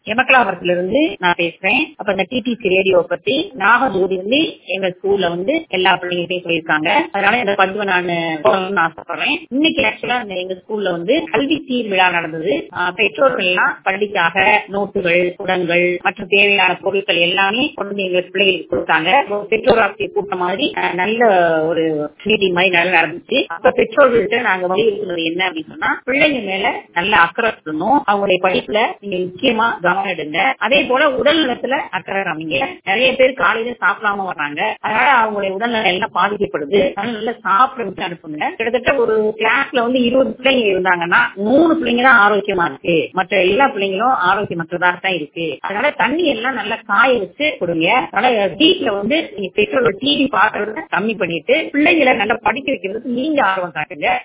எமக்கலாபுரத்துல இருந்து நான் பேசுறேன் அப்ப இந்த டிடிசி ரேடியோ பத்தி நாகஜோதி வந்து எங்க ஸ்கூல்ல வந்து எல்லா பிள்ளைங்கள்ட்டையும் சொல்லியிருக்காங்க அதனால இந்த பதிவை நான் சொல்லணும்னு ஆசைப்படுறேன் இன்னைக்கு ஆக்சுவலா இந்த எங்க ஸ்கூல்ல வந்து கல்வி சீர் விழா நடந்தது ஆஹ் பெற்றோர்கள் எல்லாம் பள்ளிக்காக நோட்டுகள் குடங்கள் மற்றும் தேவையான பொருட்கள் எல்லாமே கொண்டு வந்து எங்க பிள்ளைகளுக்கு கொடுத்தாங்க ஒரு பெற்றோர் ஆசிரியர் கூட்டம் மாதிரி ஆஹ் நல்ல ஒரு மீட்டிங் மாதிரி நல்லா நடந்துச்சு அப்ப பெற்றோர்கள்ட்ட நாங்க வலியுறுத்தினது என்ன அப்படின்னு சொன்னா பிள்ளைங்க மேல நல்ல அக்கறை சொல்லணும் அவங்களுடைய படிப்புல நீங்க முக்கியமா கவனம் எடுங்க அதே போல உடல் நலத்துல அக்கறை காமிங்க நிறைய பேர் காலையில சாப்பிடாம வர்றாங்க அதனால அவங்களுடைய உடல்நலம் எல்லாம் பாதிக்கப்படுது அதனால நல்லா சாப்பிட வச்சு அனுப்புங்க கிட்டத்தட்ட ஒரு கிளாஸ்ல வந்து இருபது பிள்ளைங்க இருந்தாங்கன்னா மூணு பிள்ளைங்க தான் ஆரோக்கியமா இருக்கு மற்ற எல்லா பிள்ளைங்களும் ஆரோக்கியமற்றதாக தான் இருக்கு அதனால தண்ணி எல்லாம் நல்லா காய வச்சு கொடுங்க அதனால வீட்டுல வந்து நீங்க பெற்றோர்கள் டிவி பாக்குறத கம்மி பண்ணிட்டு பிள்ளைங்களை நல்லா படிக்க வைக்கிறதுக்கு நீங்க ஆர்வம் காட்டுங்க